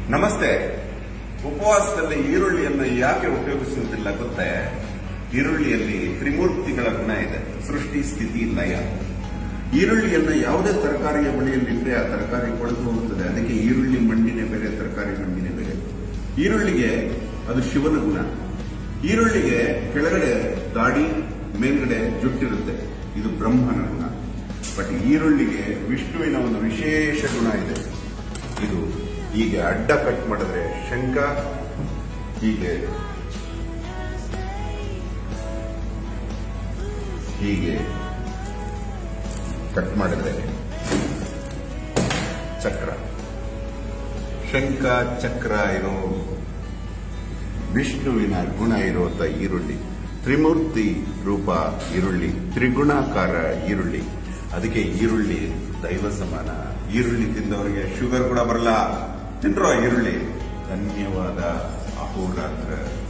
ನಮಸ್ತೆ ಉಪವಾಸದಲ್ಲಿ ಈರುಳ್ಳಿಯನ್ನು ಯಾಕೆ ಉಪಯೋಗಿಸುವುದಿಲ್ಲ ಗೊತ್ತೇ ಈರುಳ್ಳಿಯಲ್ಲಿ ತ್ರಿಮೂರ್ತಿಗಳ ಗುಣ ಇದೆ ಸೃಷ್ಟಿ ಸ್ಥಿತಿ ಲಯ ಈರುಳ್ಳಿಯನ್ನು ಯಾವುದೇ ತರಕಾರಿಯ ಬಳಿಯಲ್ಲಿಟ್ಟರೆ ಆ ತರಕಾರಿ ಕೊಳೆತು ಹೋಗುತ್ತದೆ ಅದಕ್ಕೆ ಈರುಳ್ಳಿ ಮಂಡಿನೇ ಬೇರೆ ತರಕಾರಿ ಮಂಡಿನೇ ಬೇರೆ ಈರುಳ್ಳಿಗೆ ಅದು ಶಿವನ ಗುಣ ಈರುಳ್ಳಿಗೆ ಕೆಳಗಡೆ ದಾಡಿ ಮೇಲ್ಗಡೆ ಜುಟ್ಟಿರುತ್ತೆ ಇದು ಬ್ರಹ್ಮನ ಗುಣ ಬಟ್ ಈರುಳ್ಳಿಗೆ ವಿಷ್ಣುವಿನ ಒಂದು ವಿಶೇಷ ಗುಣ ಇದೆ ಇದು ಹೀಗೆ ಅಡ್ಡ ಕಟ್ ಮಾಡಿದ್ರೆ ಶಂಕ ಹೀಗೆ ಹೀಗೆ ಕಟ್ ಮಾಡಿದ್ರೆ ಚಕ್ರ ಶಂಕ ಚಕ್ರ ಇರೋ ವಿಷ್ಣುವಿನ ಗುಣ ಇರುವಂತ ಈರುಳ್ಳಿ ತ್ರಿಮೂರ್ತಿ ರೂಪ ಈರುಳ್ಳಿ ತ್ರಿಗುಣಾಕಾರ ಈರುಳ್ಳಿ ಅದಕ್ಕೆ ಈರುಳ್ಳಿ ದೈವ ಸಮಾನ ಈರುಳ್ಳಿ ತಿಂದವರಿಗೆ ಶುಗರ್ ಕೂಡ ಬರಲ್ಲ ತಿನ್ರೋ ಈರುಳ್ಳಿ ಧನ್ಯವಾದ ಅಹೋರಾತ್ರ